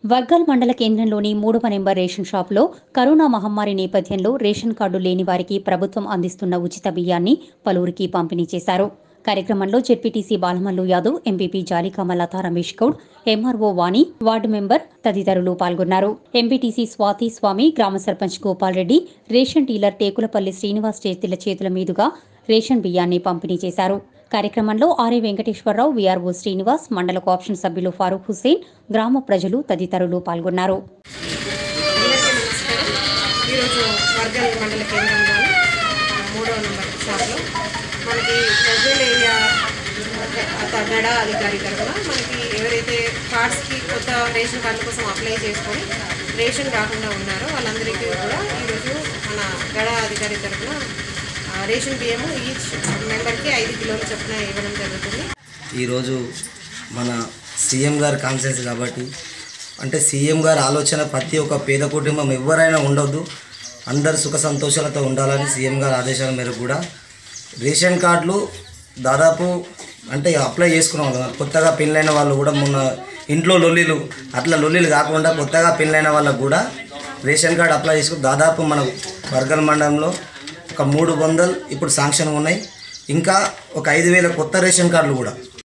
వర్గల్ మండల కేంద్రంలోని మూడవ నెంబర్ రేషన్ షాప్లో కరోనా మహమ్మారి నేపథ్యంలో రేషన్ కార్డు లేని వారికి ప్రభుత్వం అందిస్తున్న ఉచిత బియ్యాన్ని పలువురికి పంపిణీ చేశారు కార్యక్రమంలో ZPTC Balamallu Yadav MPP Jalikama Latha Ramesh Goud MRO Vani ward member తదితరులు పాల్గొన్నారు ఎంపీటీసీ స్వాతి స్వామి గ్రామ సర్పంచ్ గోపాల్ రెడ్డి రేషన్ డీలర్ టేకులపల్లి శ్రీనివాస్ చేతుల చేతుల మీదుగా రేషన్ బియ్యాన్ని పంపిణీ చేశారు కార్యక్రమంలో ఆర్ఏ వెంకటేశ్వరరావు వీఆర్ఓ శ్రీనివాస్ మండల కోఆప్షన్ సభ్యులు ఫారూక్ హుస్సేన్ గ్రామ ప్రజలు తదితరులు పాల్గొన్నారు అందరికీ నమస్కారం ఈరోజు వర్గల్ మండల కేంద్రంలోని మూడవ నెంబర్ షాప్లో మనకి గజ్వేల్ ఏరియా అత- గడ అధికారి తరఫున మనకి ఎవరైతే కార్డ్స్కి కొత్త రేషన్ కార్డుల కోసం అప్లై చేసుకొని రేషన్ కాకుండా ఉన్నారో వాళ్ళందరికీ కూడా ఈరోజు మన గడ అధికారి తరఫున ఆ, రేషన్ బియ్యము ఈచ్ మెంబర్కి ఐదు కిలోలు చొప్పున ఇవ్వడం జరుగుతుంది ఈరోజు మన సీఎం గారి కాన్సెన్స్ కాబట్టి అంటే సీఎం గారి ఆలోచన ప్రతి ఒక్క పేద కుటుంబం ఎవరైనా ఉండొద్దు అందరు సుఖ సంతోషాలతో ఉండాలని సీఎం గారి ఆదేశాల మేరకు కూడా రేషన్ కార్డులు దాదాపు అంటే అప్లై చేసుకున్న వాళ్ళు కొత్తగా పెళ్ళైన వాళ్ళు కూడా మొన్న ఇంట్లో లొల్లిలు అట్లా లొల్లిలు కాకుండా కొత్తగా పెళ్ళైన వాళ్ళకు కూడా రేషన్ కార్డు అప్లై చేసుకుని దాదాపు మన వర్గల్ మండలంలో ఒక మూడు వందలు ఇప్పుడు శాంక్షన్ ఉన్నాయి ఇంకా ఒక ఐదు వేల కొత్త రేషన్ కార్డులు కూడా